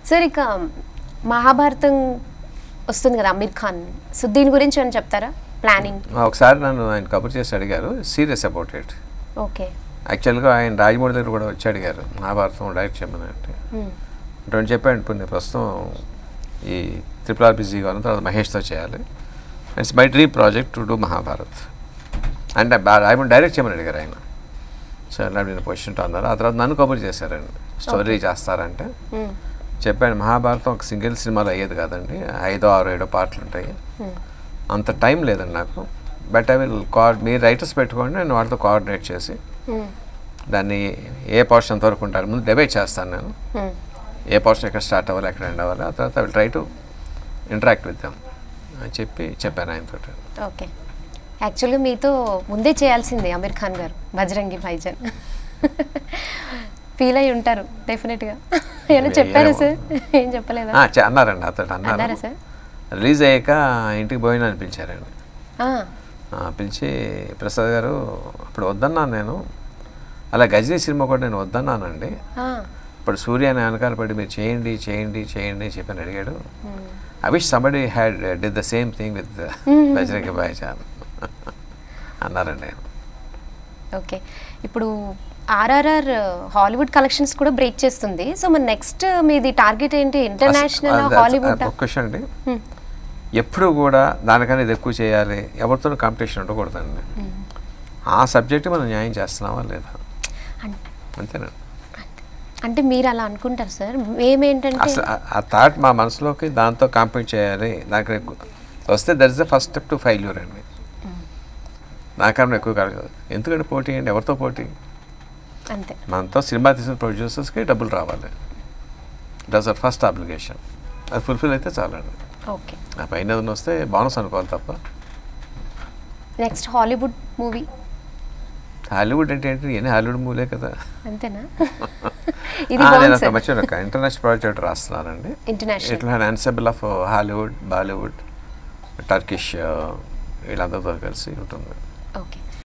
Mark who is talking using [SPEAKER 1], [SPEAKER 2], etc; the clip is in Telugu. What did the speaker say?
[SPEAKER 1] సార్ ఇక మహాభారతం వస్తుంది కదా అమీర్ ఖాన్ సో దీని గురించి ఏమైనా చెప్తారా ప్లానింగ్
[SPEAKER 2] ఒకసారి నన్ను ఆయన కబుర్ చేసి అడిగారు సీరియస్ అబౌట్ ఇట్
[SPEAKER 1] ఓకే
[SPEAKER 2] యాక్చువల్గా ఆయన రాజమౌళి దగ్గర కూడా వచ్చి అడిగారు మహాభారతం డైరెక్ట్ చేయమని అంటే అంటే చెప్పాను ఇప్పుడు నేను ప్రస్తుతం ఈ త్రిపుల్ ఆర్ బిజీగా ఉన్న తర్వాత మహేష్తో చేయాలి it's my dream project to do Mahabharat అంటే రాయమౌళి డైరెక్ట్ చేయమని అడిగారు ఆయన సో అలా నేను పొజిషన్తో అన్నారు ఆ తర్వాత నన్ను కబుర్ చేశారండి స్టోరీ చేస్తారంటే చెప్పాను మహాభారతం ఒక సింగిల్ సినిమాలో అయ్యేది కాదండి ఐదో ఆరో ఏడో పాటలు ఉంటాయి అంత టైం లేదండి నాకు బట్ ఐ విల్ కోఆర్ మీరు రైటర్స్ పెట్టుకోండి నేను వాళ్ళతో కోఆర్డినేట్ చేసి దాన్ని ఏ పోర్షన్ ఎంతవరకు ఉంటారు ముందు డివైడ్ చేస్తాను నేను ఏ పోర్షన్ ఎక్కడ స్టార్ట్ అవ్వాలి ఎక్కడ ఎండ్ అవ్వాలి ఆ తర్వాత I will try to interact with them అని చెప్పి చెప్పాను ఆయనతో
[SPEAKER 1] ఓకే యాక్చువల్గా మీతో ముందే చేయాల్సిందే అమీర్ ఖాన్ గారు బజరంగి భాయిజాన్ ఫీల్ అయి ఉంటారు డెఫినెట్గా ఏమైనా చెప్పారా సార్ ఏం చెప్పలేదా
[SPEAKER 2] ఆ, చె- అన్నారండి అతడు అన్నారు
[SPEAKER 1] అన్నారా సార్
[SPEAKER 2] రిలీజ్ అయ్యాక ఇంటికి పోయినా అని పిలిచారండి
[SPEAKER 1] ఆ,
[SPEAKER 2] ఆ, పిలిచి ప్రసాద్ గారు అప్పుడు వద్దన్నాను నేను అలా గజనీ సినిమా కూడా నేను వద్దన్నానండి
[SPEAKER 1] ఆ,
[SPEAKER 2] ఇప్పుడు సూర్య అని వెనకాల పడి మీరు చేయండి చేయండి చేయండి అని చెప్పని అడిగాడు I wish somebody had did the same thing with Bajrangi Bhaijaan అన్నారండి
[SPEAKER 1] ఓకే ఇప్పుడు ఆర్ఆర్ఆర్ హాలీవుడ్ కలెక్షన్స్ కూడా బ్రేక్ చేస్తుంది సో మన నెక్స్ట్ మీది టార్గెట్ ఏంటి ఇంటర్నేషనల్ హాలీవుడ్
[SPEAKER 2] ఒక క్వశ్చన్ అండి ఎప్పుడు కూడా దానికన్నా ఇది ఎక్కువ చేయాలి ఎవరితో కాంపిటీషన్ ఉండకూడదండి ఆ సబ్జెక్ట్ మనం న్యాయం చేస్తున్నావా లేదా అంతేనండి
[SPEAKER 1] అంటే మీరు అలా అనుకుంటారు సార్ మేమేంటంటే
[SPEAKER 2] అసలు ఆ- ఆ థాట్ మా మనసులోకి దాంతో కాంపీట్ చేయాలి దానికి ఎక్కువ వస్తే that is the first step to failure అండి నాకన్నా ఎక్కువ కాదు కదా ఎందుకంటే పోటీ అండి ఎవరితో పోటీ
[SPEAKER 1] అంతే
[SPEAKER 2] మనతో సినిమా తీసిన ప్రొడ్యూసర్స్కి డబ్బులు రావాలి దట్స్ అవర్ ఫస్ట్ అప్లికేషన్ అది ఫుల్ఫిల్ అయితే చాలండి
[SPEAKER 1] ఓకే
[SPEAKER 2] ఆ పైన ఏదైనా వస్తే బోనస్ అనుకోవాలి తప్ప
[SPEAKER 1] నెక్స్ట్ హాలీవుడ్ మూవీ
[SPEAKER 2] హాలీవుడ్ అంటే ఏంటి ఎన్ని హాలీవుడ్ మూలే కదా
[SPEAKER 1] అంతేనా ఇది
[SPEAKER 2] ఆ, నేను
[SPEAKER 1] బాగుంది
[SPEAKER 2] ఒక
[SPEAKER 1] సార్
[SPEAKER 2] మంచి ఒక ఇంటర్నేషనల్ ప్రాజెక్ట్ రాస్తున్నానండి
[SPEAKER 1] ఇంటర్నేషనల్
[SPEAKER 2] ఇట్లా ensemble of Hollywood Bollywood Turkish వీళ్ళందరితో కలిసి ఉంటుంది
[SPEAKER 1] ఓకే